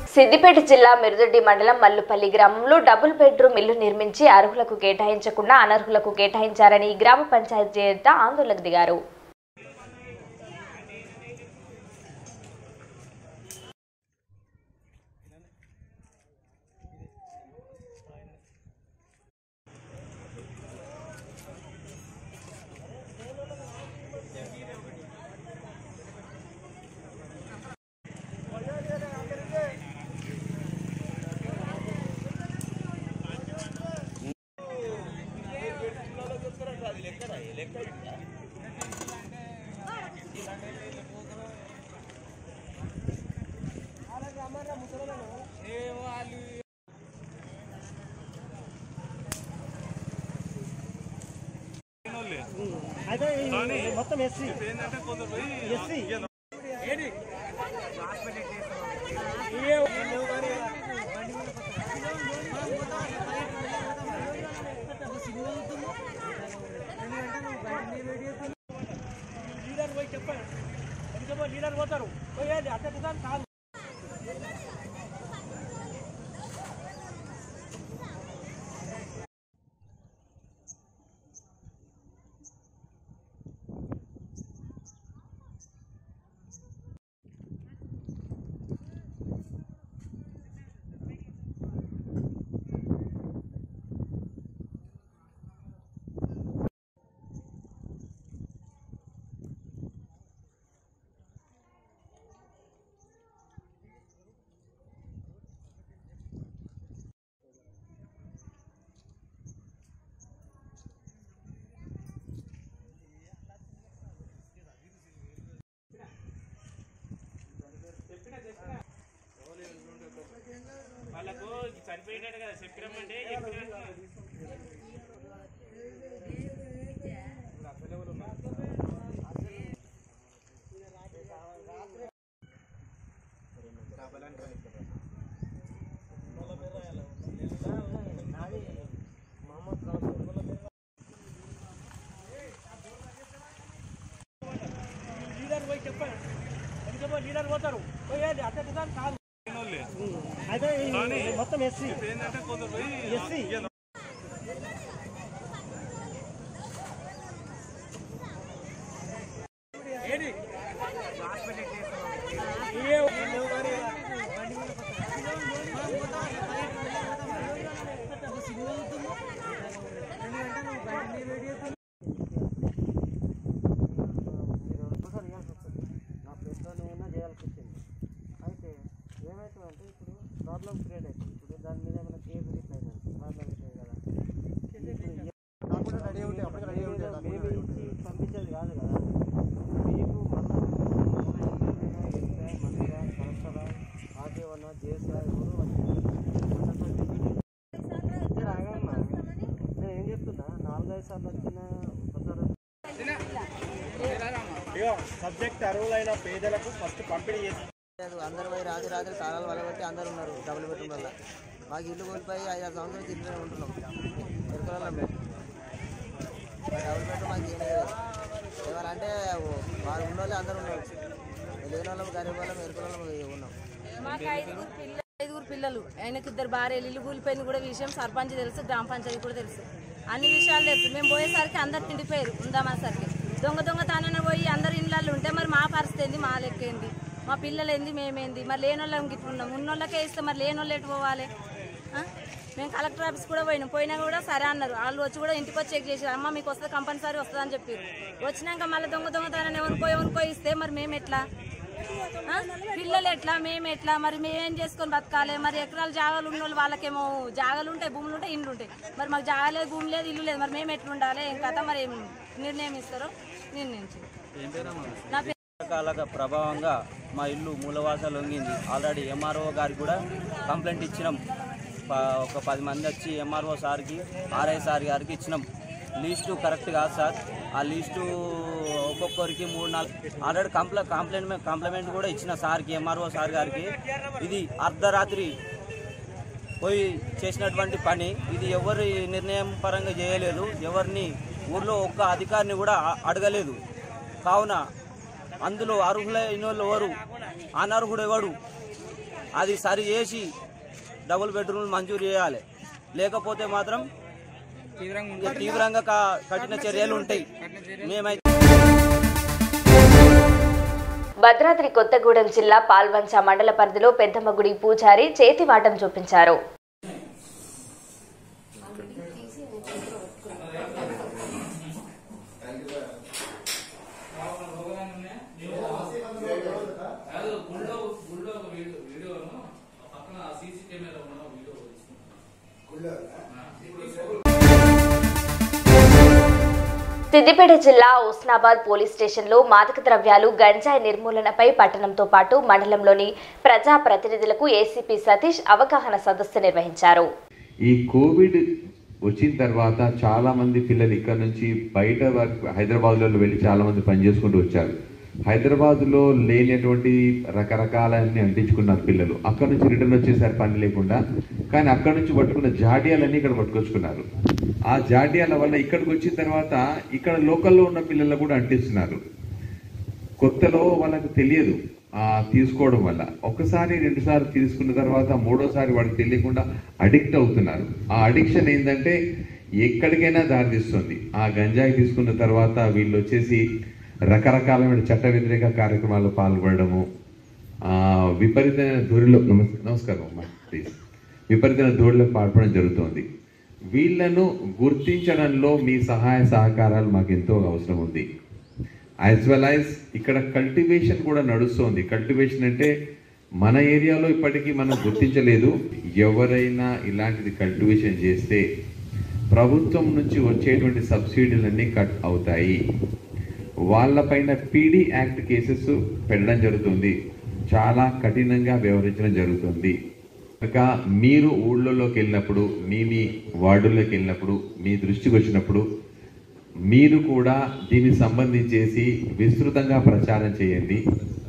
సిద్దిపేట జిల్లా మిరుదొడ్డి మండలం మల్లుపల్లి గ్రామంలో డబుల్ బెడ్రూమ్ ఇల్లు నిర్మించి అర్హులకు కేటాయించకుండా అనర్హులకు కేటాయించారని గ్రామ పంచాయతీ నేత ఆందోళనకు దిగారు అయితే ఈ మొత్తం ఎస్సీ ఎస్సీ లీడర్ పోయి చెప్పండి ఎందుకంటే లీడర్ పోతారు పోయేది అట్లా నిజాం కాదు వాళ్ళకు చనిపోయినట్టు కదా చెప్పినామంటే చెప్పినట్టు లీడర్ పోయి చెప్పండి ఎందుకంటే లీడర్ పోతారు పోయేది అట్లా నిజాం కాదు అయితే ఈ మొత్తం ఎస్సీ ఎస్సీ నా పెద్దోని ఏమైనా చేయాల్సి వచ్చింది అయితే ఏమవుతుందంటే ఇప్పుడు ప్రాబ్లం క్రియేట్ అవుతుంది ఇప్పుడు దాని మీద ఏమైనా కేసు గిట్ల అయింది ప్రాబ్లం అవుతుంది కదా మేము ఇచ్చి పంపించేది కాదు కదా మీకు కలెక్టరా ఆర్టీఓనా జేసా ఎవరు రాగమ్మా నేను ఏం చెప్తున్నా నాలుగైదు సార్లు వచ్చిన ఒకసారి సబ్జెక్ట్ అర్హులైన పేదలకు ఫస్ట్ పంపిణీ చేసి లేదు అందరు పోయి రాత్రి రాత్రి తాళాలు వలగొట్టి అందరు ఉన్నారు డబుల్ బెడ్రూమ్ వల్ల మాకు ఇల్లు కోల్పోయి ఐదు ఆరు సంవత్సరాలు ఇంట్లోనే ఉంటున్నాం ఎరుకలలో మేము ఆ డబుల్ బెడ్రూమ్ మాకు ఏం లేదు ఎవరంటే వాళ్ళు ఉన్న వాళ్ళు అందరూ ఉన్నారు లేని వాళ్ళం గరీబ్ వాళ్ళం ఎరుకలలో ఉన్నాం మాకు ఐదుగురు పిల్లలు ఐదుగురు పిల్లలు ఆయనకి ఇద్దరు భార్యలు ఇల్లు కూలిపోయింది కూడా విషయం సర్పంచ్ తెలుసు గ్రామ పంచాయతీ కూడా తెలుసు అన్ని విషయాలు తెలుసు మేము పోయేసరికి అందరు తిండిపోయారు ఉందామనేసరికి దొంగ దొంగ తానన పోయి అందరు ఇళ్ళల్లో ఉంటే మరి మా పరిస్థితి ఏంది మా లెక్క ఏంది మా పిల్లలు ఏంది మేమేంది మరి లేని వాళ్ళం గిట్లున్నాం ఉన్నోళ్ళకే ఇస్తే మరి లేని వాళ్ళు ఎటు పోవాలి ఆ? మేము కలెక్టర్ ఆఫీస్ కూడా పోయినాం పోయినా కూడా సరే అన్నారు వాళ్ళు వచ్చి కూడా ఇంటికి వచ్చి చెక్ చేసారు అమ్మ మీకు వస్తుంది కంపల్సరీ వస్తుంది అని చెప్పారు వచ్చినాక మళ్ళీ దొంగ దొంగతనాన్ని ఎవరికో ఎవరికో ఇస్తే మరి మేము ఎట్లా ఆ? పిల్లలు ఎట్లా మేము ఎట్లా మరి మేమేం చేసుకొని బతకాలి మరి ఎకరాలు జాగాలు ఉన్న వాళ్ళు వాళ్ళకేమో జాగాలు ఉంటాయి భూములు ఉంటాయి ఇండ్లు ఉంటాయి మరి మాకు జాగా లేదు భూమి లేదు ఇల్లు లేదు మరి మేము ఎట్లా ఉండాలి ఏం కథ మరి ఏం నిర్ణయం ఇస్తారో నిర్ణయించు నా పేరు రకాల ప్రభావంగా మా ఇల్లు మూలవాస లొంగింది ఆల్రెడీ ఎంఆర్ఓ గారికి కూడా కంప్లైంట్ ఇచ్చినాం ప- ఒక పది మంది వచ్చి ఎంఆర్ఓ సార్కి ఆర్ఐ సార్ గారికి ఇచ్చినాం లిస్టు కరెక్ట్ కాదు సార్ ఆ లిస్టు ఒక్కొక్కరికి మూడు నాలుగు ఆల్రెడీ కంప్ల కంప్లైంట్ కంప్లైంట్ కూడా ఇచ్చిన సార్కి ఎంఆర్ఓ సార్ గారికి ఇది అర్ధరాత్రి పోయి చేసినటువంటి పని ఇది ఎవరి నిర్ణయం పరంగా చేయలేదు ఎవరిని ఊర్లో ఒక్క అధికారిని కూడా అ- అడగలేదు కావున అందులో అర్హులైన వాళ్ళు ఎవరు అనర్హుడు ఎవడు అది సరి చేసి డబుల్ బెడ్రూమ్లు మంజూరు చేయాలి లేకపోతే మాత్రం ఇక తీవ్రంగా కా- కఠిన చర్యలు ఉంటాయి మేమైతే భద్రాద్రి కొత్తగూడెం జిల్లా పాల్వంచ మండల పరిధిలో పెద్దమ్మగుడి పూజారి చేతివాటం చూపించారు సిద్దిపేట జిల్లా ఉస్నాబాద్ పోలీస్ స్టేషన్లో మాదక ద్రవ్యాలు గంజాయి నిర్మూలనపై పట్టణంతో పాటు మండలంలోని ప్రజా ప్రతినిధులకు ఏసీపీ సతీష్ అవగాహన సదస్సు నిర్వహించారు ఈ కోవిడ్ వచ్చిన తర్వాత చాలా మంది పిల్లలు ఇక్కడ నుంచి బయట వరకు హైదరాబాద్లో వెళ్ళి చాలా మంది పనిచేసుకుంటూ వచ్చారు హైదరాబాద్లో లేనటువంటి రకరకాలన్నీ అంటించుకున్నారు పిల్లలు అక్కడ నుంచి రిటర్న్ వచ్చేసారి పని లేకుండా కానీ అక్కడ నుంచి పట్టుకున్న జాడియాలన్నీ ఇక్కడ పట్టుకొచ్చుకున్నారు ఆ జాడియాల వల్ల ఇక్కడికి వచ్చిన తర్వాత ఇక్కడ లోకల్లో ఉన్న పిల్లలు కూడా అంటిస్తున్నారు కొత్తలో వాళ్ళకి తెలియదు ఆ తీసుకోవడం వల్ల ఒకసారి రెండు సార్లు తీసుకున్న తర్వాత మూడోసారి వాళ్ళకి తెలియకుండా అడిక్ట్ అవుతున్నారు ఆ అడిక్షన్ ఏంటంటే ఎక్కడికైనా దారితీస్తుంది ఆ గంజాయి తీసుకున్న తర్వాత వీళ్ళు వచ్చేసి రకరకాలమైన చట్ట వ్యతిరేక కార్యక్రమాల్లో పాల్గొనడము ఆ, విపరీతమైన ధూరిలో నమస్ నమస్కారం అమ్మా ప్లీజ్ విపరీతమైన ధూరిలో పాల్పడడం జరుగుతోంది వీళ్ళను గుర్తించడంలో మీ సహాయ సహకారాలు మాకు ఎంతో అవసరం ఉంది యాజ్ వెల్ యాజ్ ఇక్కడ కల్టివేషన్ కూడా నడుస్తోంది కల్టివేషన్ అంటే మన ఏరియాలో ఇప్పటికీ మనం గుర్తించలేదు ఎవరైనా ఇలాంటిది కల్టివేషన్ చేస్తే ప్రభుత్వం నుంచి వచ్చేటువంటి సబ్సిడీలన్నీ కట్ అవుతాయి వాళ్ళపైన పీడీ యాక్ట్ కేసెస్ పెట్టడం జరుగుతుంది చాలా కఠినంగా వ్యవహరించడం జరుగుతుంది కనుక మీరు ఊళ్ళలోకి వెళ్ళినప్పుడు మీ మీ వార్డుల్లోకి వెళ్ళినప్పుడు మీ దృష్టికి వచ్చినప్పుడు మీరు కూడా దీనికి సంబంధించేసి విస్తృతంగా ప్రచారం చేయండి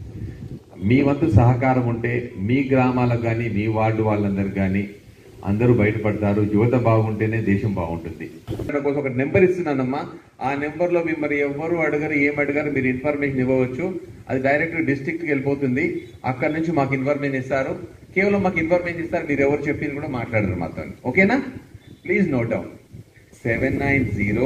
మీ వంతు సహకారం ఉంటే మీ గ్రామాలకు కానీ మీ వార్డు వాళ్ళందరికి కానీ అందరూ బయటపడతారు యువత బాగుంటేనే దేశం బాగుంటుంది ఇక్కడ కోసం ఒక నెంబర్ ఇస్తున్నానమ్మా ఆ నెంబర్లో మిమ్మల్ని ఎవరు అడగరు ఏం అడగరు మీరు ఇన్ఫర్మేషన్ ఇవ్వవచ్చు అది డైరెక్ట్ డిస్ట్రిక్ట్కి వెళ్ళిపోతుంది అక్కడ నుంచి మాకు ఇన్ఫర్మేషన్ ఇస్తారు కేవలం మాకు ఇన్ఫర్మేషన్ ఇస్తారు మీరు ఎవరు చెప్పింది కూడా మాట్లాడరు మాతో ఓకేనా please note down seven nine zero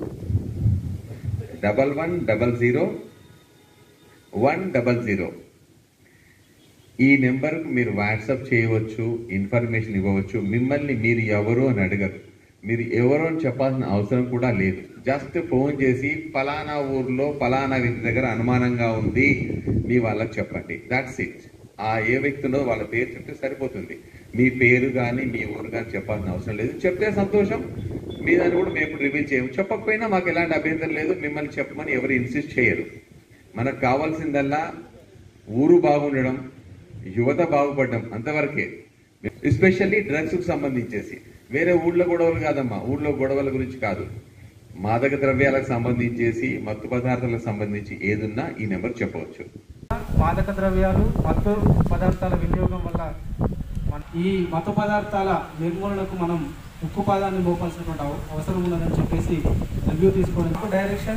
double one double zero one double zero ఈ నెంబర్కు మీరు వాట్సాప్ చేయవచ్చు ఇన్ఫర్మేషన్ ఇవ్వవచ్చు మిమ్మల్ని మీరు ఎవరు అని అడగరు మీరు ఎవరు అని చెప్పాల్సిన అవసరం కూడా లేదు జస్ట్ ఫోన్ చేసి ఫలానా ఊర్లో ఫలానా వ్యక్తి దగ్గర అనుమానంగా ఉంది మీ వాళ్ళకి చెప్పండి దాట్స్ ఇట్ ఆ ఏ వ్యక్తిలో వాళ్ళ పేరు చెప్తే సరిపోతుంది మీ పేరు కానీ మీ ఊరు కానీ చెప్పాల్సిన అవసరం లేదు చెప్తే సంతోషం మీ దాన్ని కూడా మేము రివీల్ చేయము చెప్పకపోయినా మాకు ఎలాంటి అభ్యంతరం లేదు మిమ్మల్ని చెప్పమని ఎవరు ఇన్సిస్ట్ చేయరు మనకు కావాల్సిందల్లా ఊరు బాగుండడం యువత బాగుపడడం అంతవరకే ఎస్పెషల్లీ డ్రగ్స్ కు సంబంధించేసి వేరే ఊళ్ళో గొడవలు కాదమ్మా ఊళ్ళో గొడవల గురించి కాదు మాదక ద్రవ్యాలకు సంబంధించేసి మత్తు పదార్థాలకు సంబంధించి ఏదున్నా ఈ నెంబర్ చెప్పవచ్చు మాదక ద్రవ్యాలు మత్తు పదార్థాల వినియోగం వల్ల మన- ఈ మత్తు పదార్థాల నిర్మూలనకు మనం ఉక్కు పాదాన్ని మోపాల్సినటువంటి అవ- అవసరం ఉన్నదని చెప్పేసి రివ్యూ తీసుకోవడం డైరెక్షన్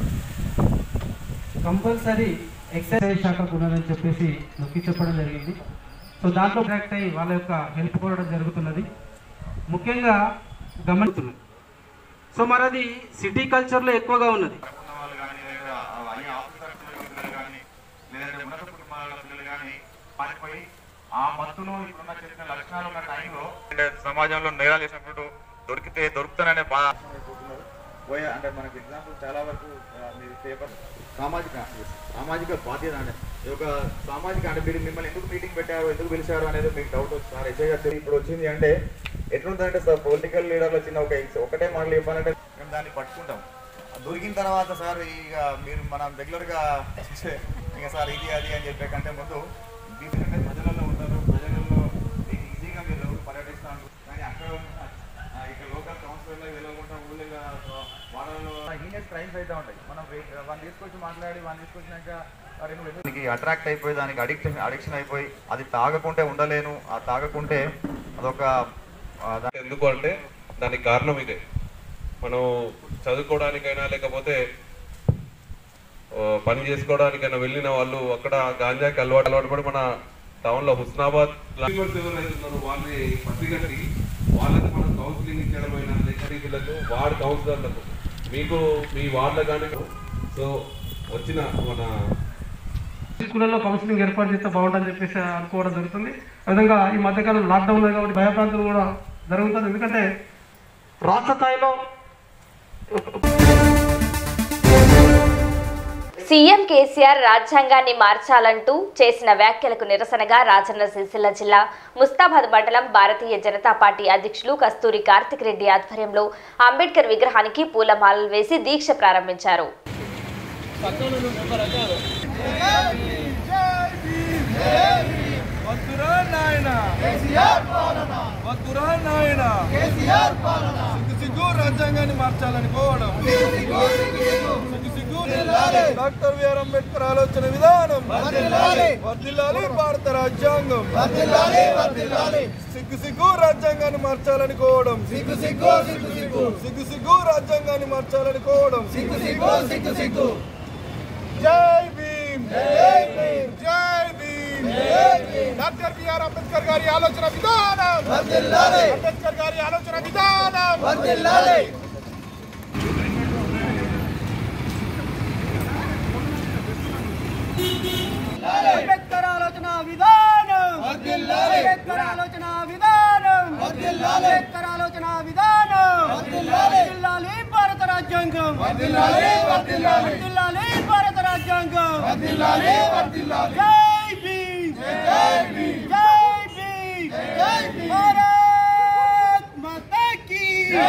కంపల్సరీ ఎక్సైజ్ శాఖకు ఉన్నదని చెప్పేసి నొక్కి చెప్పడం జరిగింది సో దాంట్లో కరెక్ట్ అయ్యి వాళ్ళ యొక్క హెల్ప్ కోరడం జరుగుతున్నది ముఖ్యంగా గమనిస్తున్నది సో మరి అది సిటీ కల్చర్లో ఎక్కువగా ఉన్నది వాళ్ళు కానీ లేదా అన్ని ఆఫీసర్ పిల్లలు కానీ లేదంటే ఉన్నత కుటుంబాల పిల్లలు కానీ పారిపోయి ఆ మత్తులో ఇప్పుడున్న చేసిన లక్షణాలు ఉన్న టైంలో అంటే సమాజంలో నేరాలు చేసినప్పుడు దొరికితే దొరుకుతాననే బాధ పోయే అంటే మనకి ఎగ్జాంపుల్ చాలా వరకు ఆ, మీరు పేపర్ సామాజిక సామాజిక బాధ్యత అంటే ఈ యొక్క సామాజిక అంటే మీరు మిమ్మల్ని ఎందుకు మీటింగ్ పెట్టారు ఎందుకు పిలిచారు అనేది మీకు డౌట్ వచ్చి సార్ ఎస్ఐ గారు ఇప్పుడు వచ్చింది అంటే ఎట్లుంటుందంటే సార్ పొలిటికల్ లీడర్లు చిన్న ఒక ఒకటే మాటలు చెప్పాలంటే మేము దాన్ని పట్టుకుంటాం దొరికిన తర్వాత సార్ ఇక మీరు మనం రెగ్యులర్గా చూసే ఇక సార్ ఇది అది అని చెప్పే కంటే ముందు బీపీ అంటే ప్రజలలో ఉంటారు ప్రజలలో మీకు ఈజీగా మీరు పర్యటిస్తాను కానీ అక్కడ ఉన్న, ఆ, ఇక్కడ లోకల్ కౌన్సిలర్లో వెళ్ళకుండా ఊళ్ళో వాళ్ళలో హీనియస్ క్రైమ్స్ అయితే ఉంటాయి మనం వన్ తీసుకొచ్చి మాట్లాడి వన్ తీసుకొచ్చినాక దానికి అట్రాక్ట్ అయిపోయి దానికి అడిక్షన్ అడిక్షన్ అయిపోయి అది తాగకుంటే ఉండలేను ఆ తాగకుంటే అదొక ఆ, దా- ఎందుకు అంటే దానికి కారణం ఇదే మనం చదువుకోవడానికైనా లేకపోతే ఆ, పని చేసుకోవడానికైనా వెళ్ళిన వాళ్ళు అక్కడ గాంజాకి అలవాటు అలవాటు పడి మన టౌన్ లో హుస్నాబాద్ మెంబర్స్ ఎవరైతే ఉన్నారో వాళ్ళని పసిగట్టి వాళ్ళకి మనం కౌన్సిలింగ్ ఇచ్చడమైనా లేకపోతే వీళ్ళకు వార్డ్ కౌన్సిలర్లకు మీకు మీ వార్డులో కానీ సో వచ్చిన మన స్కూళ్ళలో కౌన్సిలింగ్ ఏర్పాటు చేస్తే బాగుంటుందని చెప్పేసి అనుకోవడం జరుగుతుంది అదేవిధంగా ఈ మధ్యకాలం లాక్డౌన్ ఉంది కాబట్టి భయప్రాంతం కూడా జరుగుతుంది ఎందుకంటే రాష్ట్ర స్థాయిలో సీఎం కేసీఆర్ రాజ్యాంగాన్ని మార్చాలంటూ చేసిన వ్యాఖ్యలకు నిరసనగా రాజన్న సిరిసిల్ల జిల్లా ముస్తాబాద్ మండలం భారతీయ జనతా పార్టీ అధ్యక్షులు కస్తూరి కార్తిక్ రెడ్డి ఆధ్వర్యంలో అంబేద్కర్ విగ్రహానికి పూలమాలలు వేసి దీక్ష ప్రారంభించారు వద్దురా నాయన కేసీఆర్ పాలన వద్దురా నాయన కేసీఆర్ పాలన సిగ్గు సిగ్గు రాజ్యాంగాన్ని మార్చాలనుకోవడం సిగ్గు సిగ్గు డాక్టర్ బిఆర్ అంబేద్కర్ ఆలోచన విధానం వర్దిల్లాలి భారత రాజ్యాంగం సిగ్గు సిగ్గు రాజ్యాంగాన్ని మార్చాలనుకోవడం సిగ్గు సిగ్గు సిగ్గు సిగ్గు సిగ్గు సిగ్గు రాజ్యాంగాన్ని మార్చాలనుకోవడం సిగ్గు సిగ్గు సిగ్గు సిగ్గు జై భీమ్ జై భీమ్ జై భీమ్ డాక్టర్ బిఆర్ అంబేద్కర్ గారి ఆలోచన విధానం అంబేద్కర్ గారి ఆలోచన విధానం అంబేద్కర్ ఆలోచన విధానం అంబేద్కర్ ఆలోచన విధానం అంబేద్కర్ ఆలోచన విధానం వర్ధిల్లాలి భారత రాజ్యాంగం వర్ధిల్లాలి భారత రాజ్యాంగం జై భీమ్ జై భీమ్ జై భీమ్ జై భీమ్ భారత్ మాతా కీ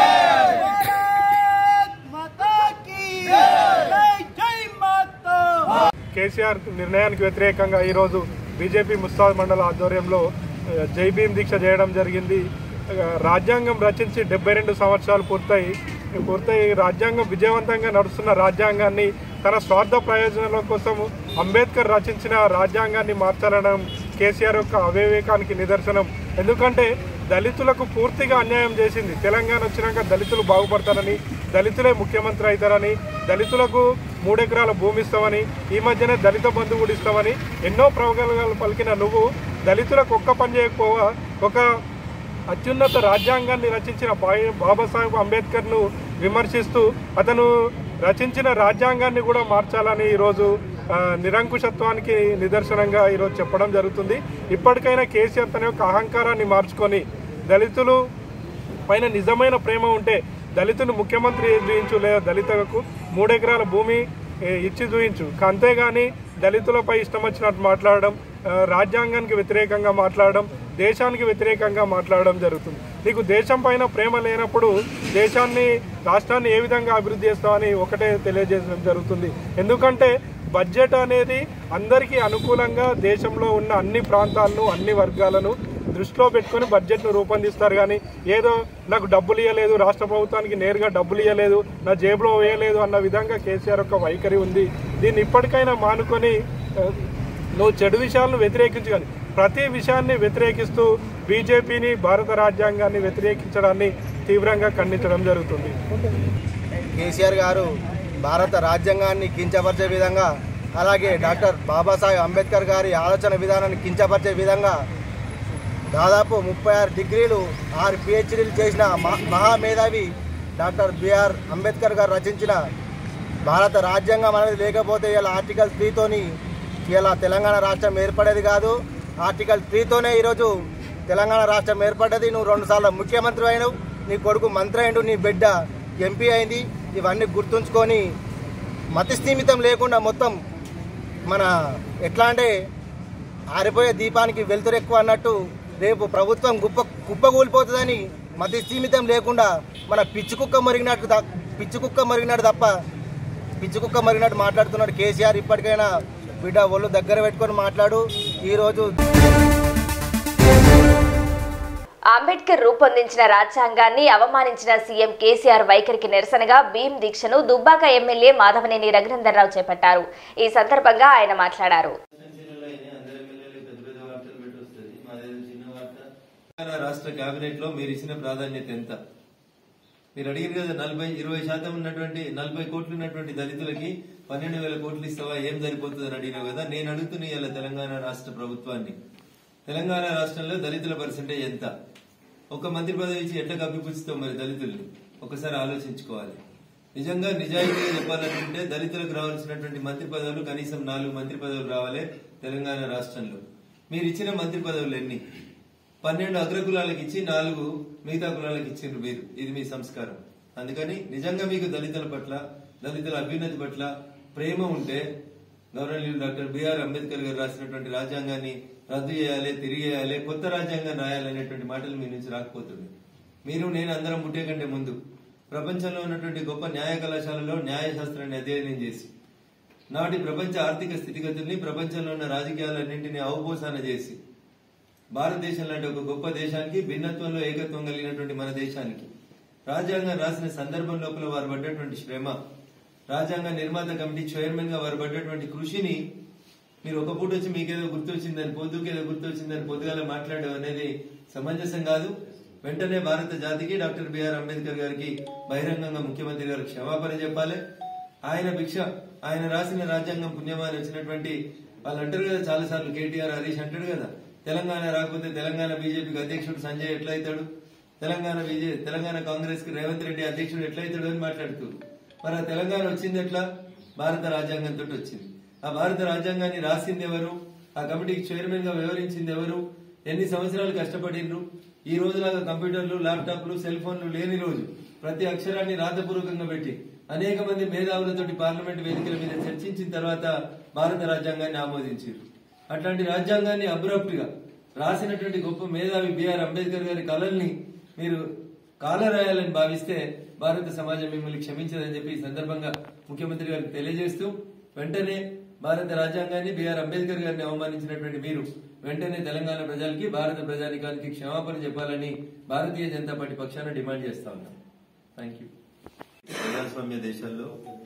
భారత్ మాతా కీ జై జై మాతా కేసీఆర్ నిర్ణయానికి వ్యతిరేకంగా ఈరోజు బీజేపీ ముస్తాద్ మండల ఆధ్వర్యంలో ఆ, జై భీమ్ దీక్ష చేయడం జరిగింది ఆ, రాజ్యాంగం రచించి డెబ్బై రెండు సంవత్సరాలు పూర్తయి పూర్తయి రాజ్యాంగం విజయవంతంగా నడుస్తున్న రాజ్యాంగాన్ని తన స్వార్థ ప్రయోజనాల కోసం అంబేద్కర్ రచించిన రాజ్యాంగాన్ని మార్చాలనడం కేసీఆర్ యొక్క అవివేకానికి నిదర్శనం ఎందుకంటే దళితులకు పూర్తిగా అన్యాయం చేసింది తెలంగాణ వచ్చినాక దళితులు బాగుపడతారని దళితులే ముఖ్యమంత్రి అవుతారని దళితులకు మూడెకరాల భూమి ఇస్తామని ఈ మధ్యనే దళిత బంధు కూడా ఇస్తామని ఎన్నో ప్రవగలగాలు పలికిన నువ్వు దళితులకు ఒక్క పని చేయకపోగా ఒక అత్యున్నత రాజ్యాంగాన్ని రచించిన బాయ్- బాబాసాహెబ్ అంబేద్కర్ను విమర్శిస్తూ అతను రచించిన రాజ్యాంగాన్ని కూడా మార్చాలని ఈరోజు ఆ, నిరంకుశత్వానికి నిదర్శనంగా ఈరోజు చెప్పడం జరుగుతుంది ఇప్పటికైనా కేసీఆర్ తన యొక్క అహంకారాన్ని మార్చుకొని దళితులు పైన నిజమైన ప్రేమ ఉంటే దళితుని ముఖ్యమంత్రి చూయించు లేదా దళితులకు మూడెకరాల భూమి ఏ, ఇచ్చి చూయించు అంతేగాని దళితులపై ఇష్టం వచ్చినట్టు మాట్లాడడం ఆ, రాజ్యాంగానికి వ్యతిరేకంగా మాట్లాడడం దేశానికి వ్యతిరేకంగా మాట్లాడడం జరుగుతుంది నీకు దేశం పైన ప్రేమ లేనప్పుడు దేశాన్ని రాష్ట్రాన్ని ఏ విధంగా అభివృద్ధి చేస్తామని ఒకటే తెలియజేయడం జరుగుతుంది ఎందుకంటే బడ్జెట్ అనేది అందరికీ అనుకూలంగా దేశంలో ఉన్న అన్ని ప్రాంతాలను అన్ని వర్గాలను దృష్టిలో పెట్టుకొని బడ్జెట్ను రూపొందిస్తారు కానీ ఏదో నాకు డబ్బులు ఇవ్వలేదు రాష్ట్ర ప్రభుత్వానికి నేరుగా డబ్బులు ఇవ్వలేదు నా జేబులో వేయలేదు అన్న విధంగా కేసీఆర్ యొక్క వైఖరి ఉంది దీన్ని ఇప్పటికైనా మానుకొని ఆ, నువ్వు చెడు విషయాలను వ్యతిరేకించు కానీ ప్రతి విషయాన్ని వ్యతిరేకిస్తూ బీజేపీని భారత రాజ్యాంగాన్ని వ్యతిరేకించడాన్ని తీవ్రంగా ఖండించడం జరుగుతుంది కేసీఆర్ గారు భారత రాజ్యాంగాన్ని కించపరిచే విధంగా అలాగే డాక్టర్ బాబాసాహెబ్ అంబేద్కర్ గారి ఆలోచన విధానాన్ని కించపరిచే విధంగా దాదాపు ముప్పై ఆరు డిగ్రీలు ఆరు పిహెచ్డీలు చేసిన మహా- మహామేధావి డాక్టర్ బిఆర్ అంబేద్కర్ గారు రచించిన భారత రాజ్యాంగం అనేది లేకపోతే ఇలా ఆర్టికల్ త్రీతోని ఇలా తెలంగాణ రాష్ట్రం ఏర్పడేది కాదు ఆర్టికల్ త్రీతోనే ఈరోజు తెలంగాణ రాష్ట్రం ఏర్పడ్డది నువ్వు రెండుసార్లు ముఖ్యమంత్రి అయినవు నీ కొడుకు మంత్రి అయిండు నీ బిడ్డ ఎంపీ అయింది ఇవన్నీ గుర్తుంచుకొని మతి స్థీమితం లేకుండా మొత్తం మన ఎట్లా అంటే ఆరిపోయే దీపానికి వెలుతురు ఎక్కువ అన్నట్టు రేపు ప్రభుత్వం గుప్ప కుప్పగూలిపోతుందని మతి స్థీమితం లేకుండా మన పిచ్చి కుక్క మరిగినట్టు త- పిచ్చి కుక్క మరిగినట్టు తప్ప పిచ్చి కుక్క మరిగినట్టు మాట్లాడుతున్నాడు కేసీఆర్ ఇప్పటికైనా బిడ్డ ఒళ్ళు దగ్గర పెట్టుకొని మాట్లాడు ఈరోజు అంబేద్కర్ రూపొందించిన రాజ్యాంగాన్ని అవమానించిన సీఎం కేసీఆర్ వైఖరికి నిరసనగా భీమ్ దీక్షను దుబ్బాక ఎమ్మెల్యే మాధవనేని రఘునందనరావు చేపట్టారు ఈ సందర్భంగా ఆయన మాట్లాడారు తెలంగాణ రాష్ట్ర కేబినెట్ లో మీరు ఇచ్చిన ప్రాధాన్యత ఎంత మీరు అడిగిన కదా నలభై ఇరవై శాతం ఉన్నటువంటి నలభై కోట్లు ఉన్నటువంటి దళితులకి పన్నెండు వేల కోట్లు ఇస్తావా ఏం సరిపోతుంది అని అడిగినావు కదా నేను అడుగుతున్నా ఇలా తెలంగాణ రాష్ట్ర ప్రభుత్వాన్ని తెలంగాణ రాష్ట్రంలో దళితుల పర్సెంటేజ్ ఎంత ఒక మంత్రి పదవి ఇచ్చి ఎట్లా కప్పిపుచ్చుతాం మరి దళితుల్ని ఒకసారి ఆలోచించుకోవాలి నిజంగా నిజాయితీగా చెప్పాలనుకుంటే దళితులకు రావాల్సినటువంటి మంత్రి పదవులు కనీసం నాలుగు మంత్రి పదవులు రావాలి తెలంగాణ రాష్ట్రంలో మీరు ఇచ్చిన మంత్రి పదవులు ఎన్ని పన్నెండు అగ్రకులాలకు ఇచ్చి నాలుగు మిగతా కులాలకు ఇచ్చిండ్రు మీరు ఇది మీ సంస్కారం అందుకని నిజంగా మీకు దళితుల పట్ల దళితుల అభ్యున్నతి పట్ల ప్రేమ ఉంటే గవర్నర్ డాక్టర్ బిఆర్ అంబేద్కర్ గారు రాసినటువంటి రాజ్యాంగాన్ని రద్దు చేయాలి తిరిగేయాలి కొత్త రాజ్యాంగం రాయాలనేటువంటి మాటలు మీ నుంచి రాకపోతుంది మీరు నేను అందరం పుట్టే కంటే ముందు ప్రపంచంలో ఉన్నటువంటి గొప్ప న్యాయ కళాశాలలో న్యాయశాస్త్రాన్ని అధ్యయనం చేసి నాటి ప్రపంచ ఆర్థిక స్థితిగతుల్ని ప్రపంచంలో ఉన్న రాజకీయాలన్నింటినీ అవపోసన చేసి భారతదేశం లాంటి ఒక గొప్ప దేశానికి భిన్నత్వంలో ఏకత్వం కలిగినటువంటి మన దేశానికి రాజ్యాంగం రాసిన సందర్భం లోపల వారు పడ్డటువంటి శ్రమ రాజ్యాంగ నిర్మాత కమిటీ చైర్మన్ గా వారు పడ్డటువంటి కృషిని మీరు ఒక పూట వచ్చి మీకేదో గుర్తొచ్చిందని పొద్దుకేదో గుర్తొచ్చిందని పొద్దుగాల మాట్లాడడం అనేది సమంజసం కాదు వెంటనే భారత జాతికి డాక్టర్ బిఆర్ అంబేద్కర్ గారికి బహిరంగంగా ముఖ్యమంత్రి గారు క్షమాపణ చెప్పాలి ఆయన భిక్ష ఆయన రాసిన రాజ్యాంగం పుణ్యమాని వచ్చినటువంటి వాళ్ళు అంటారు కదా చాలా సార్లు కేటీఆర్ హరీష్ అంటాడు కదా తెలంగాణ రాకపోతే తెలంగాణ బీజేపీకి అధ్యక్షుడు సంజయ్ ఎట్లయితాడు తెలంగాణ బీజే తెలంగాణ కాంగ్రెస్ కి రేవంత్ రెడ్డి అధ్యక్షుడు ఎట్లయితాడు అని మాట్లాడుతూ మరి ఆ తెలంగాణ వచ్చింది ఎట్లా భారత రాజ్యాంగంతో వచ్చింది ఆ భారత రాజ్యాంగాన్ని రాసింది ఎవరు ఆ కమిటీకి చైర్మన్ గా వివరించింది ఎవరు ఎన్ని సంవత్సరాలు కష్టపడిండ్రు ఈ రోజులాగా కంప్యూటర్లు ల్యాప్టాప్లు సెల్ ఫోన్లు లేని రోజు ప్రతి అక్షరాన్ని రాతపూర్వకంగా పెట్టి అనేక మంది మేధావులతోటి పార్లమెంట్ వేదికల మీద చర్చించిన తర్వాత భారత రాజ్యాంగాన్ని ఆమోదించారు అట్లాంటి రాజ్యాంగాన్ని అబ్రప్ట్ గా రాసినటువంటి గొప్ప మేధావి బిఆర్ అంబేద్కర్ గారి కళల్ని మీరు కాలరాయాలని భావిస్తే భారత సమాజం మిమ్మల్ని క్షమించదని చెప్పి ఈ సందర్భంగా ముఖ్యమంత్రి గారికి తెలియజేస్తూ వెంటనే భారత రాజ్యాంగాన్ని బిఆర్ అంబేద్కర్ గారిని అవమానించినటువంటి మీరు వెంటనే తెలంగాణ ప్రజలకి భారత ప్రజానికానికి క్షమాపణ చెప్పాలని భారతీయ జనతా పార్టీ పక్షాన డిమాండ్ చేస్తా ఉన్నాం థ్యాంక్ యూ ప్రజాస్వామ్య దేశాల్లో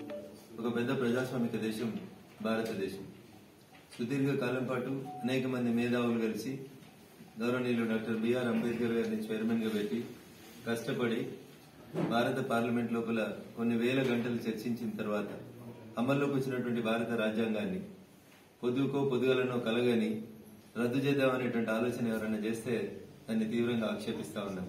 ఒక పెద్ద ప్రజాస్వామిక దేశం భారతదేశం సుదీర్ఘ కాలం పాటు అనేక మంది మేధావులు కలిసి గౌరవనీయులు డాక్టర్ బిఆర్ అంబేద్కర్ గారిని చైర్మన్ గా పెట్టి కష్టపడి భారత పార్లమెంట్ లోపల కొన్ని వేల గంటలు చర్చించిన తర్వాత అమల్లోకి వచ్చినటువంటి భారత రాజ్యాంగాన్ని పొద్దుకో పొద్దుగలనో కలగని రద్దు చేద్దామనేటువంటి ఆలోచన ఎవరైనా చేస్తే దాన్ని తీవ్రంగా ఆక్షేపిస్తా ఉన్నాం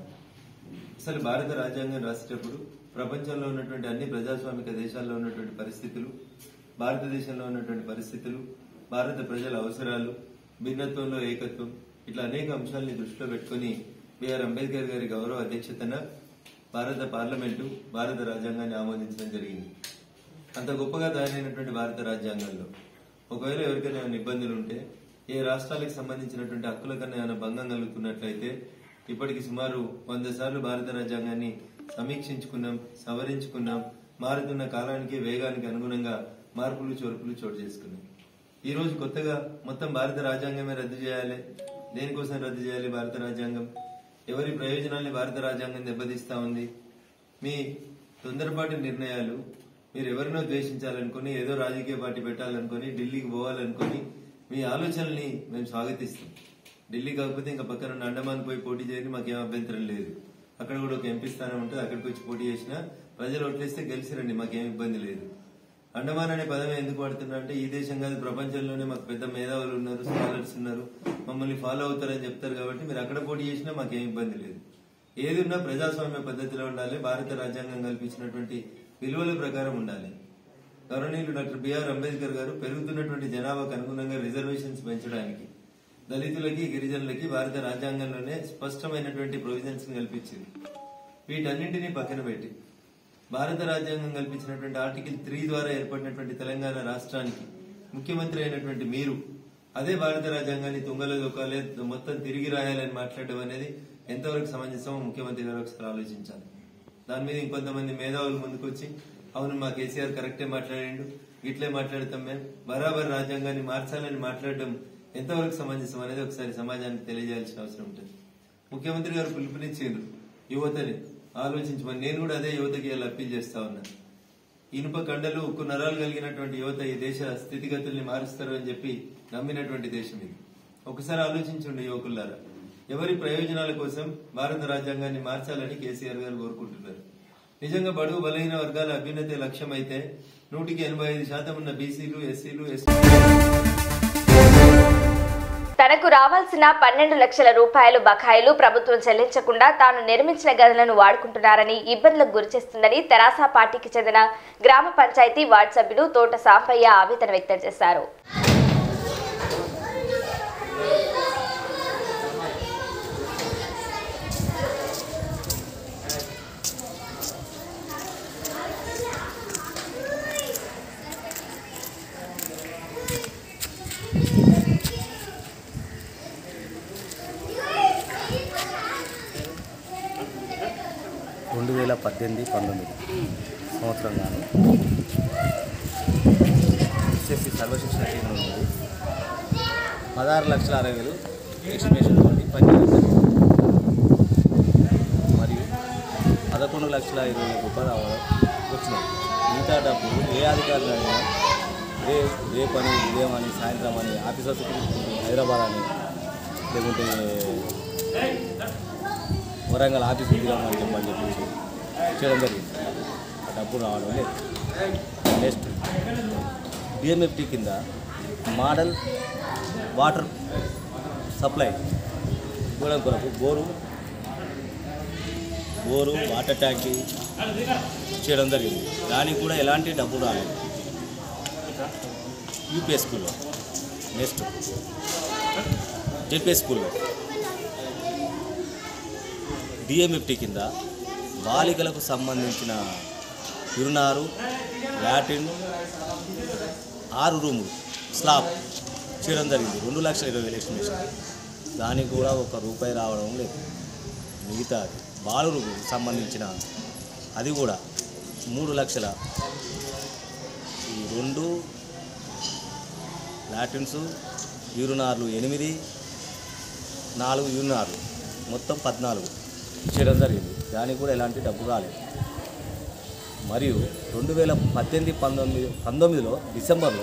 అసలు భారత రాజ్యాంగం రాసేటప్పుడు ప్రపంచంలో ఉన్నటువంటి అన్ని ప్రజాస్వామిక దేశాల్లో ఉన్నటువంటి పరిస్థితులు భారతదేశంలో ఉన్నటువంటి పరిస్థితులు భారత ప్రజల అవసరాలు భిన్నత్వంలో ఏకత్వం ఇట్లా అనేక అంశాలని దృష్టిలో పెట్టుకుని బిఆర్ అంబేద్కర్ గారి గౌరవ అధ్యక్షతన భారత పార్లమెంటు భారత రాజ్యాంగాన్ని ఆమోదించడం జరిగింది అంత గొప్పగా తయారైనటువంటి భారత రాజ్యాంగంలో ఒకవేళ ఎవరికైనా ఏమైనా ఇబ్బందులు ఉంటే ఏ రాష్ట్రాలకు సంబంధించినటువంటి హక్కుల కన్నా ఏమైనా భంగం కలుగుతున్నట్లయితే ఇప్పటికి సుమారు వంద సార్లు భారత రాజ్యాంగాన్ని సమీక్షించుకున్నాం సవరించుకున్నాం మారుతున్న కాలానికి వేగానికి అనుగుణంగా మార్పులు చోర్పులు చోటు చేసుకున్నాం ఈ రోజు కొత్తగా మొత్తం భారత రాజ్యాంగమే రద్దు చేయాలి దేనికోసం రద్దు చేయాలి భారత రాజ్యాంగం ఎవరి ప్రయోజనాల్ని భారత రాజ్యాంగం దెబ్బతీస్తా ఉంది మీ తొందరపాటు నిర్ణయాలు మీరు ఎవరినో ద్వేషించాలనుకుని ఏదో రాజకీయ పార్టీ పెట్టాలనుకుని ఢిల్లీకి పోవాలనుకుని మీ ఆలోచనల్ని మేము స్వాగతిస్తాం ఢిల్లీ కాకపోతే ఇంకా పక్కన ఉన్న అండమాన్ పోయి పోటీ చేయని మాకేం అభ్యంతరం లేదు అక్కడ కూడా ఒక ఎంపీ స్థానం ఉంటుంది అక్కడికి వచ్చి పోటీ చేసినా ప్రజలు ఓట్లేస్తే గెలిచిరండి మాకేం ఇబ్బంది లేదు అండమాన్ అనే పదం ఎందుకు వాడుతున్నా అంటే ఈ దేశం కాదు ప్రపంచంలోనే మాకు పెద్ద మేధావులు ఉన్నారు స్కాలర్స్ ఉన్నారు మమ్మల్ని ఫాలో అవుతారని చెప్తారు కాబట్టి మీరు అక్కడ పోటీ చేసినా మాకేం ఇబ్బంది లేదు ఏది ఉన్నా ప్రజాస్వామ్య పద్ధతిలో ఉండాలి భారత రాజ్యాంగం కల్పించినటువంటి విలువల ప్రకారం ఉండాలి గౌరవనీయులు డాక్టర్ బిఆర్ అంబేద్కర్ గారు పెరుగుతున్నటువంటి జనాభాకు అనుగుణంగా రిజర్వేషన్స్ పెంచడానికి దళితులకి గిరిజనులకి భారత రాజ్యాంగంలోనే స్పష్టమైనటువంటి ప్రొవిజన్స్ కల్పించింది వీటన్నింటినీ పక్కన పెట్టి భారత రాజ్యాంగం కల్పించినటువంటి ఆర్టికల్ త్రీ ద్వారా ఏర్పడినటువంటి తెలంగాణ రాష్ట్రానికి ముఖ్యమంత్రి అయినటువంటి మీరు అదే భారత రాజ్యాంగాన్ని తుంగలో దొక్కాలి మొత్తం తిరిగి రాయాలని మాట్లాడడం అనేది ఎంతవరకు సమంజసమో ముఖ్యమంత్రి గారు ఒకసారి ఆలోచించాలి దాని మీద ఇంకొంతమంది మేధావులు ముందుకొచ్చి అవును మా కేసీఆర్ కరెక్టే మాట్లాడిండు ఇట్లే మాట్లాడతాం మేము బరాబర్ రాజ్యాంగాన్ని మార్చాలని మాట్లాడడం ఎంతవరకు సమంజసం అనేది ఒకసారి సమాజానికి తెలియజేయాల్సిన అవసరం ఉంటుంది ముఖ్యమంత్రి గారు పిలుపునిచ్చిండ్రు యువతని ఆలోచించమని నేను కూడా అదే యువతకి ఇలా అప్పీల్ చేస్తా ఉన్నా ఇనుప కండలు ఉక్కు నరాలు కలిగినటువంటి యువత ఈ దేశ స్థితిగతుల్ని మారుస్తారు అని చెప్పి నమ్మినటువంటి దేశం ఇది ఒకసారి ఆలోచించండి యువకులారా ఎవరి ప్రయోజనాల కోసం భారత రాజ్యాంగాన్ని మార్చాలని కేసీఆర్ గారు కోరుకుంటున్నారు నిజంగా బడుగు బలహీన వర్గాల అభ్యున్నతి లక్ష్యం అయితే నూటికి ఎనభై ఐదు శాతం ఉన్న బీసీలు ఎస్సీలు ఎస్టీ తనకు రావాల్సిన పన్నెండు లక్షల రూపాయలు బకాయిలు ప్రభుత్వం చెల్లించకుండా తాను నిర్మించిన గదులను వాడుకుంటున్నారని ఇబ్బందులకు గురిచేస్తుందని తెరాస పార్టీకి చెందిన గ్రామ పంచాయతీ వార్డు సభ్యుడు తోట సాంపయ్య ఆవేదన వ్యక్తం చేశారు రెండు వేల పద్దెనిమిది పంతొమ్మిది సంవత్సరం గాను ఎస్ఎస్సి సర్వశిక్షణ కేంద్రం నుండి పదహారు లక్షల అరవై వేలు ఎస్టిమేషన్ తోటి పనిచేయడం జరిగింది మరియు పదకొండు లక్షల ఇరవై వేల రూపాయలు అవ్వడం వచ్చినాయి మిగతా డబ్బులు ఏ అధికారులు అయినా రే రేపు అని ఉదయం అని సాయంత్రం అని ఆఫీసర్స్ హైదరాబాద్ అని లేకుంటే వరంగల్ ఆఫీస్ దిగామని చెప్పని చెప్పేసి చేయడం జరిగింది ఆ డబ్బు రావడం లేదు నెక్స్ట్ డిఎంఎఫ్టీ కింద మోడల్ వాటర్ సప్లై ఇవ్వడం కొరకు బోరు బోరు వాటర్ ట్యాంకి చేయడం జరిగింది దానికి కూడా ఎలాంటి డబ్బు రాలేదు యూపీఎస్ స్కూల్లో నెక్స్ట్ జెడ్పీఎస్ స్కూల్లో డిఎంఎఫ్టీ కింద బాలికలకు సంబంధించిన యురినారు లాటిన్ ఆరు రూములు స్లాబ్ చేయడం జరిగింది రెండు లక్షల ఇరవై వేలు ఎస్టిమేషన్ దానికి కూడా ఒక రూపాయి రావడం లేదు మిగతా బాలులకు సంబంధించిన అది కూడా మూడు లక్షల ఈ రెండు లాటిన్స్ యూరినార్లు ఎనిమిది నాలుగు యూరినార్లు మొత్తం పద్నాలుగు చేయడం జరిగింది దానికి కూడా ఎలాంటి డబ్బు రాలేదు మరియు రెండు వేల పద్దెనిమిది పంతొమ్మిది పంతొమ్మిదిలో డిసెంబర్లో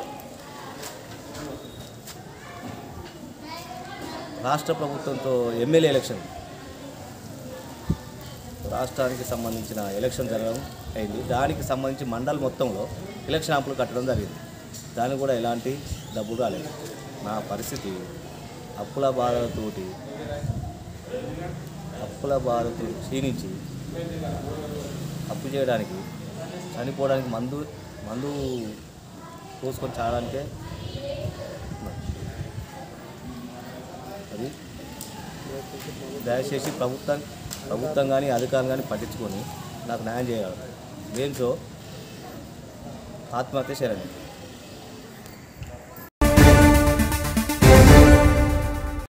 రాష్ట్ర ప్రభుత్వంతో ఎమ్మెల్యే ఎలక్షన్ రాష్ట్రానికి సంబంధించిన ఎలక్షన్ జరగడం అయింది దానికి సంబంధించి మండల్ మొత్తంలో ఎలక్షన్ యాప్లు కట్టడం జరిగింది దానికి కూడా ఎలాంటి డబ్బు రాలేదు నా పరిస్థితి అప్పుల బాధలతోటి అప్పుల బాధతో క్షీణించి అప్పు చేయడానికి చనిపోవడానికి మందు మందు పోసుకొని చావడానికే ఉన్నా. అది దయచేసి ప్రభుత్వం ప్రభుత్వం కానీ అధికారులు కానీ పట్టించుకొని నాకు న్యాయం చేయాలి దేంతో ఆత్మహత్య చేయాలి